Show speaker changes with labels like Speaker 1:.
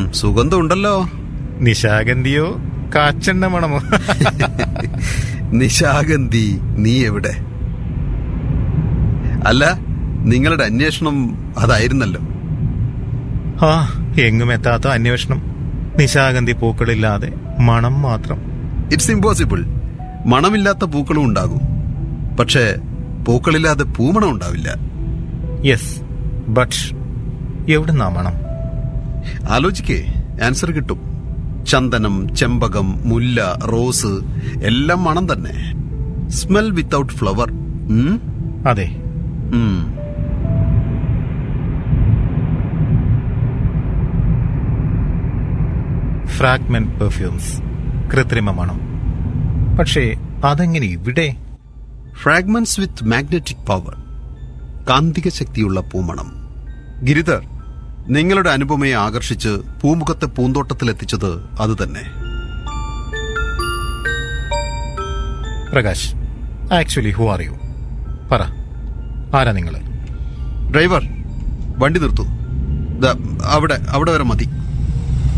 Speaker 1: സുഗന്ധമുണ്ടല്ലോ
Speaker 2: നിശാഗന്ധിയോ കാച്ചെണ്ണ മണമോ
Speaker 1: നിശാഗന്ധി നീ എവിടെ അല്ല നിങ്ങളുടെ അന്വേഷണം അതായിരുന്നല്ലോ
Speaker 2: ആ എങ്ങും എത്താത്ത അന്വേഷണം നിശാഗന്ധി പൂക്കളില്ലാതെ മണം മാത്രം
Speaker 1: ഇറ്റ്സ് ഇമ്പോസിബിൾ മണമില്ലാത്ത പൂക്കളും ഉണ്ടാകും പക്ഷേ പൂക്കളില്ലാതെ പൂമണം ഉണ്ടാവില്ല
Speaker 2: യെസ് ബട്ട് എവിടുന്നാ മണം
Speaker 1: ആലോചിക്കേ ആൻസർ കിട്ടും ചന്ദനം ചെമ്പകം മുല്ല റോസ് എല്ലാം മണം തന്നെ സ്മെൽ വിത്തൗട്ട് ഫ്ലവർ
Speaker 2: അതെ ഫ്രാഗ്മെന്റ് പെർഫ്യൂംസ് കൃത്രിമ മണം പക്ഷേ അതെങ്ങനെ ഇവിടെ
Speaker 1: ഫ്രാഗ്മെന്റ്സ് വിത്ത് മാഗ്നറ്റിക് പവർ കാന്തിക ശക്തിയുള്ള പൂമണം ഗിരിധർ നിങ്ങളുടെ അനുപമയെ ആകർഷിച്ച് പൂമുഖത്തെ പൂന്തോട്ടത്തിലെത്തിച്ചത് അതുതന്നെ
Speaker 2: Prakash actually who are you പറ ആരാ നിങ്ങൾ
Speaker 1: ഡ്രൈവർ വണ്ടി നിർത്തൂ ദാ, അവിടെ അവിടെ വരെ മതി